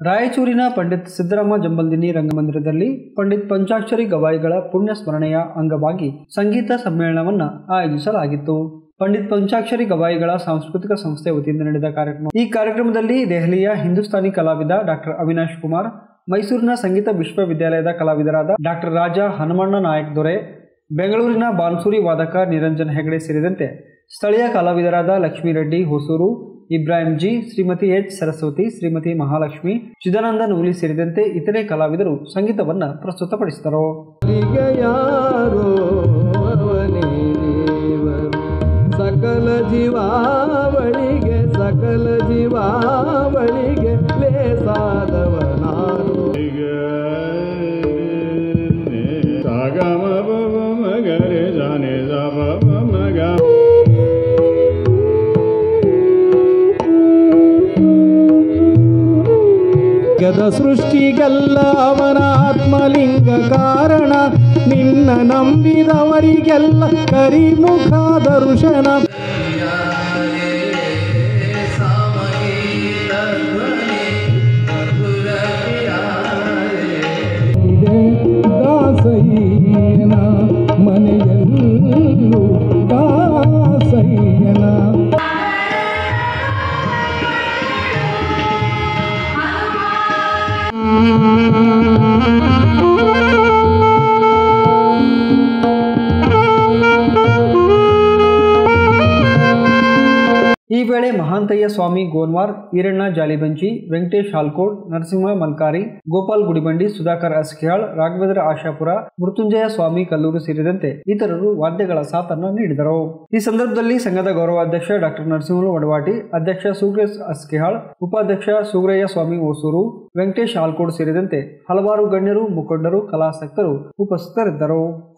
ರಾಯಚೂರಿನ ಪಂಡಿತ್ ಸಿದ್ದರಾಮ ಜಂಬಲ್ದಿನಿ ರಂಗಮಂದಿರದಲ್ಲಿ ಪಂಡಿತ್ ಪಂಚಾಕ್ಷರಿ ಗವಾಯಿಗಳ ಪುಣ್ಯ ಸ್ಮರಣೆಯ ಅಂಗವಾಗಿ ಸಂಗೀತ ಸಮ್ಮೇಳನವನ್ನು ಆಯೋಜಿಸಲಾಗಿತ್ತು ಪಂಡಿತ್ ಪಂಚಾಕ್ಷರಿ ಗವಾಯಿಗಳ ಸಾಂಸ್ಕೃತಿಕ ಸಂಸ್ಥೆ ವತಿಯಿಂದ ನಡೆದ ಕಾರ್ಯಕ್ರಮ ಈ ಕಾರ್ಯಕ್ರಮದಲ್ಲಿ ದೆಹಲಿಯ ಹಿಂದೂಸ್ತಾನಿ ಕಲಾವಿದ ಡಾಕ್ಟರ್ ಅವಿನಾಶ್ ಕುಮಾರ್ ಮೈಸೂರಿನ ಸಂಗೀತ ವಿಶ್ವವಿದ್ಯಾಲಯದ ಕಲಾವಿದರಾದ ಡಾಕ್ಟರ್ ರಾಜ ಹನುಮಣ್ಣ ನಾಯಕ್ ದೊರೆ ಬೆಂಗಳೂರಿನ ಬಾನ್ಸೂರಿ ವಾದಕ ನಿರಂಜನ್ ಹೆಗಡೆ ಸೇರಿದಂತೆ ಸ್ಥಳೀಯ ಕಲಾವಿದರಾದ ಲಕ್ಷ್ಮೀ ರೆಡ್ಡಿ ಹೊಸೂರು ಇಬ್ರಾಹಿಂ ಜಿ ಶ್ರೀಮತಿ ಎಚ್ ಸರಸ್ವತಿ ಶ್ರೀಮತಿ ಮಹಾಲಕ್ಷ್ಮಿ ಚಿದಾನಂದ ನೂಲಿ ಸೇರಿದಂತೆ ಇತರೆ ಕಲಾವಿದರು ಸಂಗೀತವನ್ನು ಪ್ರಸ್ತುತಪಡಿಸಿದರು ಅವನಿಗೆ ಯಾರೋ ಅವನೇ ದೇವರು ಸಕಲ ಜೀವಾವಳಿಗೆ ಸಕಲ ಜೀವಾವಳಿಗೆ ಲೇಸಾದವ ನಾನು ಸಾಗಮ ಬಮ ಮಗರೆ ಜಾನೆ ಜಬ ಮಗ ಗದ ಸೃಷ್ಟಿಗೆಲ್ಲ ಅವನ ಆತ್ಮಲಿಂಗ ಕಾರಣ ನಿನ್ನ ನಂಬಿದವರಿಗೆಲ್ಲ ಕರಿಮುಖ ದರ್ಶನ ಇದೆ ದಾಸಯ್ಯನ ಮನೆಯಲ್ಲೂ ದಾಸಯ್ಯನ ಈ ವೇಳೆ ಮಹಾಂತಯ್ಯ ಸ್ವಾಮಿ ಗೋನ್ವಾರ್ ಈರಣ್ಣ ಜಾಲಿಬಂಚಿ ವೆಂಕಟೇಶ್ ಹಾಲ್ಕೋಡ್ ನರಸಿಂಹ ಮಲ್ಕಾರಿ ಗೋಪಾಲ್ ಗುಡಿಬಂಡಿ ಸುಧಾಕರ್ ಅಸ್ಕಿಯಾಳ್ ರಾಘವೇಂದ್ರ ಆಶಾಪುರ ಮೃತ್ಯುಂಜಯ ಸ್ವಾಮಿ ಕಲ್ಲೂರು ಸೇರಿದಂತೆ ಇತರರು ವಾದ್ಯಗಳ ಸಾಥನ್ನು ನೀಡಿದರು ಈ ಸಂದರ್ಭದಲ್ಲಿ ಸಂಘದ ಗೌರವಾಧ್ಯಕ್ಷ ಡಾಕ್ಟರ್ ನರಸಿಂಹ ವಡವಾಟಿ ಅಧ್ಯಕ್ಷ ಸುಗ್ರೇಶ್ ಅಸ್ಕಿಹಾಳ್ ಉಪಾಧ್ಯಕ್ಷ ಸುಗ್ರಯ್ಯ ಸ್ವಾಮಿ ಓಸೂರು ವೆಂಕಟೇಶ್ ಹಾಲ್ಕೋಡ್ ಸೇರಿದಂತೆ ಹಲವಾರು ಗಣ್ಯರು ಮುಖಂಡರು ಕಲಾಸಕ್ತರು ಉಪಸ್ಥಿತರಿದ್ದರು